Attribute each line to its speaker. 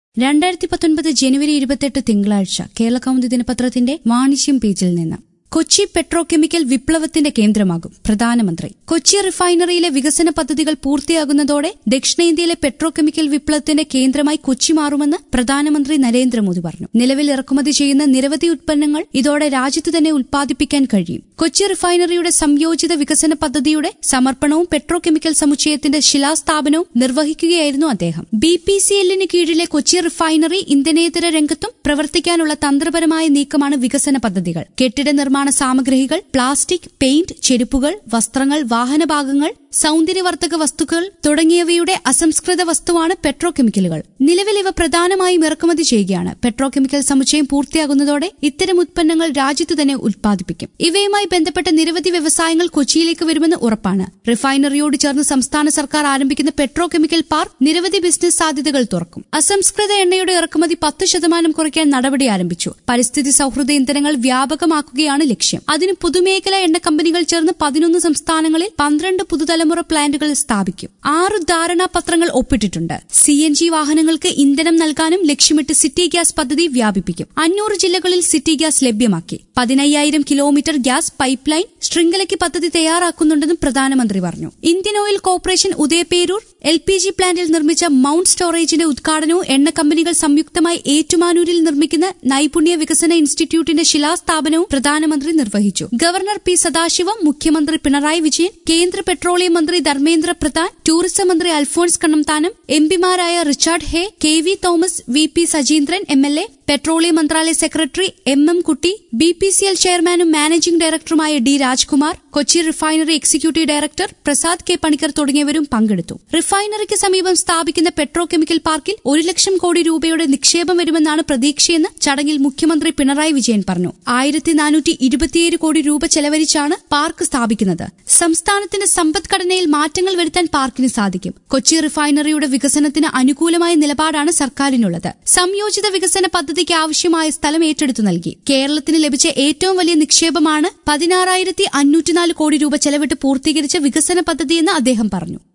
Speaker 1: രണ്ടായിരത്തി പത്തൊൻപത് ജനുവരി ഇരുപത്തെട്ട് തിങ്കളാഴ്ച കേരള കൗമുദി ദിനപത്രത്തിന്റെ വാണിജ്യം പേജിൽ നിന്ന് കൊച്ചി പെട്രോ കെമിക്കൽ വിപ്ലവത്തിന്റെ കേന്ദ്രമാകും പ്രധാനമന്ത്രി കൊച്ചി റിഫൈനറിയിലെ വികസന പദ്ധതികൾ പൂർത്തിയാകുന്നതോടെ ദക്ഷിണേന്ത്യയിലെ പെട്രോ കെമിക്കൽ വിപ്ലവത്തിന്റെ കേന്ദ്രമായി കൊച്ചി മാറുമെന്ന് പ്രധാനമന്ത്രി നരേന്ദ്രമോദി പറഞ്ഞു നിലവിൽ ഇറക്കുമതി ചെയ്യുന്ന നിരവധി ഉൽപ്പന്നങ്ങൾ ഇതോടെ രാജ്യത്ത് തന്നെ ഉൽപ്പാദിപ്പിക്കാൻ കഴിയും കൊച്ചി റിഫൈനറിയുടെ സംയോജിത വികസന പദ്ധതിയുടെ സമർപ്പണവും പെട്രോ കെമിക്കൽ സമുച്ചയത്തിന്റെ ശിലാസ്ഥാപനവും നിർവഹിക്കുകയായിരുന്നു അദ്ദേഹം ബി പി സി എല്ലിന് കീഴിലെ കൊച്ചി റിഫൈനറി ഇന്ധനേതര രംഗത്തും പ്രവർത്തിക്കാനുള്ള തന്ത്രപരമായ നീക്കമാണ് വികസന പദ്ധതികൾ കെട്ടിട നിർമ്മാണ സാമഗ്രികൾ പ്ലാസ്റ്റിക് പെയിന്റ് ചെരുപ്പുകൾ വസ്ത്രങ്ങൾ വാഹനഭാഗങ്ങൾ സൌന്ദര്യവർദ്ധക വസ്തുക്കൾ തുടങ്ങിയവയുടെ അസംസ്കൃത വസ്തുവാണ് പെട്രോ കെമിക്കലുകൾ നിലവിൽ ഇവ പ്രധാനമായും ഇറക്കുമതി ചെയ്യുകയാണ് പെട്രോ കെമിക്കൽ സമുച്ചയം പൂർത്തിയാകുന്നതോടെ ഇത്തരം ഉത്പന്നങ്ങൾ രാജ്യത്തു തന്നെ ഉൽപ്പാദിപ്പിക്കും ഇവയുമായി ബന്ധപ്പെട്ട നിരവധി വ്യവസായങ്ങൾ കൊച്ചിയിലേക്ക് വരുമെന്ന് ഉറപ്പാണ് റിഫൈനറിയോട് ചേർന്ന് സംസ്ഥാന സർക്കാർ ആരംഭിക്കുന്ന പെട്രോ കെമിക്കൽ പാർക്ക് നിരവധി ബിസിനസ് സാധ്യതകൾ തുറക്കും അസംസ്കൃത എണ്ണയുടെ ഇറക്കുമതി പത്ത് ശതമാനം കുറയ്ക്കാൻ നടപടി ആരംഭിച്ചു പരിസ്ഥിതി സൌഹൃദ ഇന്ധനങ്ങൾ വ്യാപകമാക്കുകയാണ് ലക്ഷ്യം അതിന് പൊതുമേഖലാ എണ്ണ കമ്പനികൾ ചേർന്ന് പതിനൊന്ന് സംസ്ഥാനങ്ങളിൽ പന്ത്രണ്ട് പുതുതലമുറ പ്ലാന്റുകൾ സ്ഥാപിക്കും ആറ് ധാരണാപത്രങ്ങൾ ഒപ്പിട്ടിട്ടുണ്ട് സി എൻ ജി വാഹനങ്ങൾക്ക് ഇന്ധനം നൽകാനും ലക്ഷ്യമിട്ട് സിറ്റി ഗ്യാസ് പദ്ധതി വ്യാപിപ്പിക്കും അഞ്ഞൂറ് ജില്ലകളിൽ സിറ്റി ഗ്യാസ് ലഭ്യമാക്കി പതിനയ്യായിരം കിലോമീറ്റർ ഗ്യാസ് പൈപ്പ് ലൈൻ ശൃംഖലയ്ക്ക് പദ്ധതി തയ്യാറാക്കുന്നുണ്ടെന്നും പ്രധാനമന്ത്രി പറഞ്ഞു Indian Oil Corporation Udayamperoor L P G പ്ലാന്റിൽ നിർമ്മിച്ച മൌണ്ട് സ്റ്റോറേജിന്റെ ഉദ്ഘാടനവും എണ്ണ കമ്പനികൾ സംയുക്തമായി ഏറ്റുമാനൂരിൽ നിർമ്മിക്കുന്ന നൈപുണ്യ വികസന ഇൻസ്റ്റിറ്റ്യൂട്ടിന്റെ ശിലാസ്ഥാപനവും പ്രധാനമന്ത്രി നിർവഹിച്ചു ഗവർണർ പി സദാശിവം മുഖ്യമന്ത്രി പിണറായി വിജയൻ കേന്ദ്ര പെട്രോളിയം മന്ത്രി ധർമ്മേന്ദ്ര പ്രധാൻ ടൂറിസം മന്ത്രി അൽഫോൺസ് കണ്ണംതാനം എംപിമാരായ Richard Hay K V Thomas V P Sajeendran M L A petroleum മന്ത്രാലയ secretary M M Kutty B P C L ചെയർമാനും മാനേജിംഗ് ഡയറക്ടറുമായ D Rajkumar Kochi refinery executive director Prasad K Panicker തുടങ്ങിയവരും പങ്കെടുത്തു റിഫൈനറിക്ക് സമീപം സ്ഥാപിക്കുന്ന പെട്രോ കെമിക്കൽ പാർക്കിൽ ഒരു ലക്ഷം കോടി രൂപയുടെ നിക്ഷേപം വരുമെന്നാണ് പ്രതീക്ഷയെന്ന് ചടങ്ങിൽ മുഖ്യമന്ത്രി പിണറായി വിജയൻ പറഞ്ഞു ആയിരത്തി നാനൂറ്റി ഇരുപത്തിയേഴ് കോടി രൂപ ചെലവഴിച്ചാണ് പാർക്ക് സ്ഥാപിക്കുന്നത് സംസ്ഥാനത്തിന്റെ സമ്പദ്ഘടനയിൽ മാറ്റങ്ങൾ വരുത്താൻ പാർക്കിന് സാധിക്കും കൊച്ചി റിഫൈനറിയുടെ വികസനത്തിന് അനുകൂലമായ നിലപാടാണ് സർക്കാരിനുള്ളത് സംയോജിത വികസന പദ്ധതിക്ക് ആവശ്യമായ സ്ഥലം ഏറ്റെടുത്തു നൽകി കേരളത്തിന് ലഭിച്ച ഏറ്റവും വലിയ നിക്ഷേപമാണ് പതിനാറായിരത്തി അഞ്ഞൂറ്റിനാല് കോടി രൂപ ചെലവിട്ട് പൂർത്തീകരിച്ച വികസന പദ്ധതിയെന്ന് അദ്ദേഹം പറഞ്ഞു